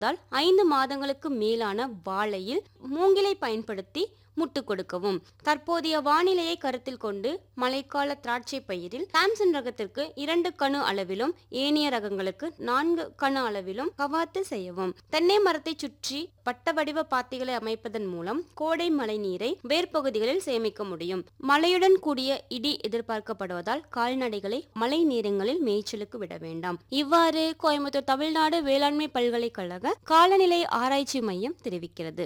தால் ஐந்து மாதங்களுக்கு மேலான வாழையில் மூங்கிலை பயன்படுத்தி முட்டு கொடுக்கவும் தற்போதைய வானிலையை கருத்தில் கொண்டு மழைக்கால திராட்சை பயிரில் சாம்சன் ரகத்திற்கு இரண்டு கணு அளவிலும் ஏனைய ரகங்களுக்கு நான்கு கணு அளவிலும் கவாத்து செய்யவும் தென்னை மரத்தை சுற்றி வட்ட வடிவ பாத்திகளை அமைப்பதன் மூலம் கோடை மழை நீரை வேர்ப்பகுதிகளில் சேமிக்க முடியும் மழையுடன் கூடிய இடி எதிர்பார்க்கப்படுவதால் கால்நடைகளை மழை நேரங்களில் மேய்ச்சலுக்கு விட வேண்டாம் இவ்வாறு கோயம்புத்தூர் தமிழ்நாடு வேளாண்மை பல்கலைக்கழக காலநிலை ஆராய்ச்சி மையம் தெரிவிக்கிறது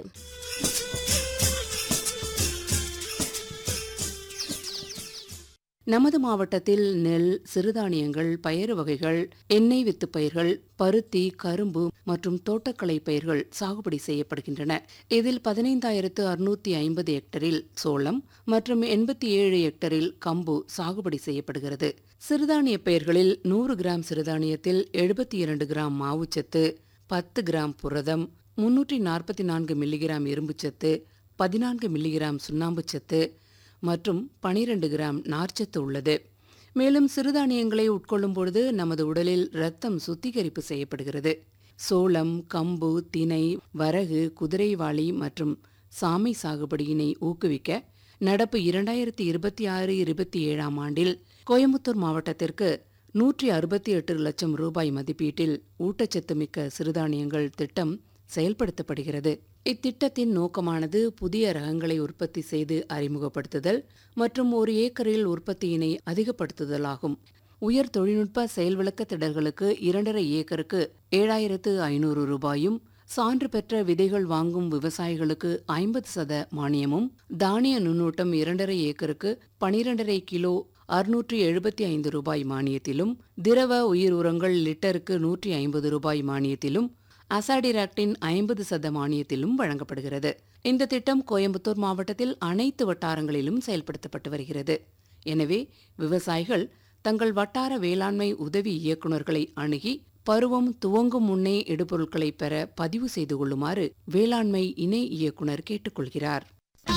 நமது மாவட்டத்தில் நெல் சிறுதானியங்கள் பயறு வகைகள் எண்ணெய் வித்து பயிர்கள் பருத்தி கரும்பு மற்றும் தோட்டக்கலை பயிர்கள் சாகுபடி செய்யப்படுகின்றன இதில் பதினைந்தாயிரத்து அறுநூத்தி ஐம்பது ஹெக்டரில் சோளம் மற்றும் எண்பத்தி ஏழு ஹெக்டரில் கம்பு சாகுபடி செய்யப்படுகிறது சிறுதானிய பயிர்களில் நூறு கிராம் சிறுதானியத்தில் எழுபத்தி இரண்டு கிராம் மாவுச்சத்து பத்து கிராம் புரதம் முன்னூற்றி நாற்பத்தி நான்கு மில்லிகிராம் இரும்புச்சத்து பதினான்கு மில்லிகிராம் சுண்ணாம்புச்சத்து மற்றும் பனிரெண்டு கிராம் நார்ச்சத்து உள்ளது மேலும் சிறுதானியங்களை உட்கொள்ளும் பொழுது நமது உடலில் இரத்தம் சுத்திகரிப்பு செய்யப்படுகிறது சோளம் கம்பு தினை வரகு குதிரைவாளி மற்றும் சாமை சாகுபடியினை ஊக்குவிக்க நடப்பு இரண்டாயிரத்தி இருபத்தி ஆறு இருபத்தி ஏழாம் ஆண்டில் கோயம்புத்தூர் மாவட்டத்திற்கு நூற்றி அறுபத்தி எட்டு லட்சம் ரூபாய் மதிப்பீட்டில் ஊட்டச்சத்து மிக்க சிறுதானியங்கள் திட்டம் செயல்படுத்தப்படுகிறது இத்திட்டத்தின் நோக்கமானது புதிய ரகங்களை உற்பத்தி செய்து அறிமுகப்படுத்துதல் மற்றும் ஒரு ஏக்கரில் உற்பத்தியினை அதிகப்படுத்துதலாகும் உயர் தொழில்நுட்ப செயல்விளக்க திடல்களுக்கு இரண்டரை ஏக்கருக்கு ஏழாயிரத்து ஐநூறு ரூபாயும் சான்று பெற்ற விதைகள் வாங்கும் விவசாயிகளுக்கு ஐம்பது சத மானியமும் தானிய நுண்ணூட்டம் இரண்டரை ஏக்கருக்கு பனிரெண்டரை கிலோ அறுநூற்றி எழுபத்தி ஐந்து ரூபாய் மானியத்திலும் திரவ உயிர் உரங்கள் லிட்டருக்கு நூற்றி ஐம்பது ரூபாய் மானியத்திலும் அசாடிராக்டின் ஐம்பது சத மானியத்திலும் வழங்கப்படுகிறது இந்த திட்டம் கோயம்புத்தூர் மாவட்டத்தில் அனைத்து வட்டாரங்களிலும் செயல்படுத்தப்பட்டு வருகிறது எனவே விவசாயிகள் தங்கள் வட்டார வேளாண்மை உதவி இயக்குநர்களை அணுகி பருவம் துவங்கும் முன்னே இடுபொருட்களை பெற பதிவு செய்து கொள்ளுமாறு வேளாண்மை இணை இயக்குனர் கேட்டுக்கொள்கிறார்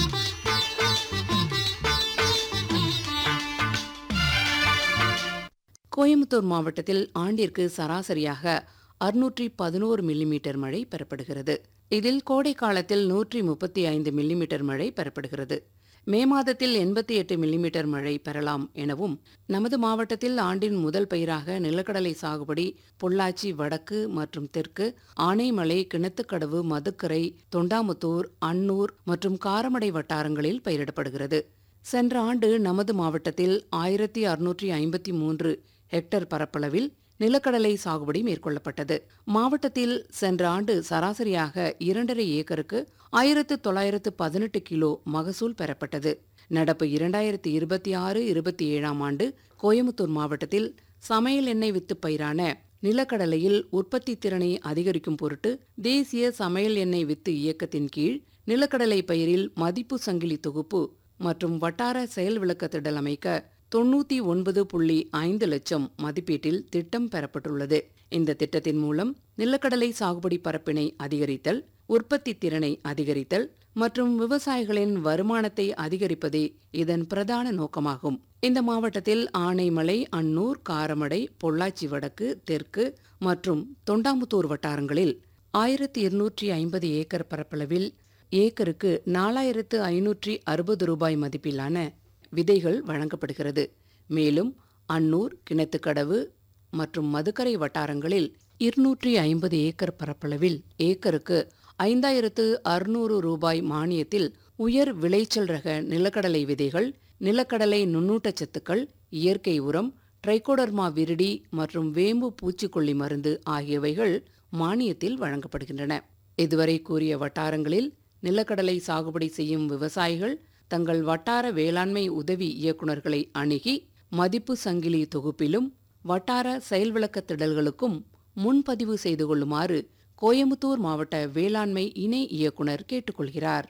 கோயம்புத்தூர் மாவட்டத்தில் ஆண்டிற்கு சராசரியாக அறுநூற்றி பதினோரு மில்லிமீட்டர் மழை பெறப்படுகிறது இதில் கோடை காலத்தில் நூற்றி முப்பத்தி ஐந்து மில்லிமீட்டர் மழை பெறப்படுகிறது மே மாதத்தில் எண்பத்தி எட்டு மில்லிமீட்டர் மழை பெறலாம் எனவும் நமது மாவட்டத்தில் ஆண்டின் முதல் பயிராக நிலக்கடலை சாகுபடி பொள்ளாச்சி வடக்கு மற்றும் தெற்கு ஆனைமலை கிணத்துக்கடவு மதுக்கரை தொண்டாமுத்தூர் அன்னூர் மற்றும் காரமடை வட்டாரங்களில் பயிரிடப்படுகிறது சென்ற ஆண்டு நமது மாவட்டத்தில் ஆயிரத்தி அறுநூற்றி ஐம்பத்தி மூன்று ஹெக்டர் பரப்பளவில் நிலக்கடலை சாகுபடி மேற்கொள்ளப்பட்டது மாவட்டத்தில் சென்ற ஆண்டு சராசரியாக இரண்டரை ஏக்கருக்கு ஆயிரத்து தொள்ளாயிரத்து பதினெட்டு கிலோ மகசூல் பெறப்பட்டது நடப்பு இரண்டாயிரத்தி இருபத்தி ஆறு இருபத்தி ஏழாம் ஆண்டு கோயமுத்தூர் மாவட்டத்தில் சமையல் எண்ணெய் வித்து பயிரான நிலக்கடலையில் உற்பத்தி திறனை அதிகரிக்கும் பொருட்டு தேசிய சமையல் எண்ணெய் வித்து இயக்கத்தின் கீழ் நிலக்கடலை பயிரில் மதிப்பு சங்கிலி தொகுப்பு மற்றும் வட்டார செயல் விளக்கத்திடல் அமைக்க தொண்ணூத்தி ஒன்பது புள்ளி ஐந்து லட்சம் மதிப்பீட்டில் திட்டம் பெறப்பட்டுள்ளது இந்த திட்டத்தின் மூலம் நிலக்கடலை சாகுபடி பரப்பினை அதிகரித்தல் உற்பத்தி திறனை அதிகரித்தல் மற்றும் விவசாயிகளின் வருமானத்தை அதிகரிப்பதே இதன் பிரதான நோக்கமாகும் இந்த மாவட்டத்தில் ஆனைமலை அன்னூர் காரமடை பொள்ளாச்சி வடக்கு தெற்கு மற்றும் தொண்டாமுத்தூர் வட்டாரங்களில் ஆயிரத்தி இருநூற்றி ஐம்பது ஏக்கர் பரப்பளவில் ஏக்கருக்கு நாலாயிரத்து ஐநூற்றி அறுபது ரூபாய் மதிப்பிலான விதைகள் வழங்கப்படுகிறது மேலும் அன்னூர் கிணத்துக்கடவு மற்றும் மதுக்கரை வட்டாரங்களில் இருநூற்றி ஐம்பது ஏக்கர் பரப்பளவில் ஏக்கருக்கு ஐந்தாயிரத்து அறுநூறு ரூபாய் மானியத்தில் உயர் விளைச்சல் ரக நிலக்கடலை விதைகள் நிலக்கடலை நுண்ணூட்டச்சத்துக்கள் இயற்கை உரம் ட்ரைகோடர்மா விரிடி மற்றும் வேம்பு பூச்சிக்கொல்லி மருந்து ஆகியவைகள் மானியத்தில் வழங்கப்படுகின்றன இதுவரை கூறிய வட்டாரங்களில் நிலக்கடலை சாகுபடி செய்யும் விவசாயிகள் தங்கள் வட்டார வேளாண்மை உதவி இயக்குநர்களை அணுகி மதிப்பு சங்கிலி தொகுப்பிலும் வட்டார செயல்விளக்க திடல்களுக்கும் முன்பதிவு செய்து கொள்ளுமாறு கோயமுத்தூர் மாவட்ட வேளாண்மை இணை இயக்குனர் கேட்டுக்கொள்கிறார்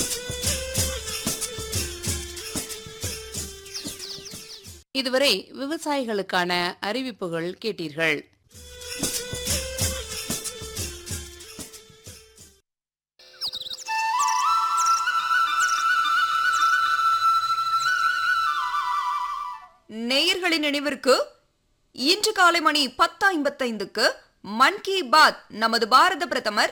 இதுவரை விவசாயிகளுக்கான அறிவிப்புகள் கேட்டீர்கள் நேயர்களின் நினைவிற்கு இன்று காலை மணி பத்து ஐம்பத்தைந்துக்கு மன் கி பாத் நமது பாரத பிரதமர்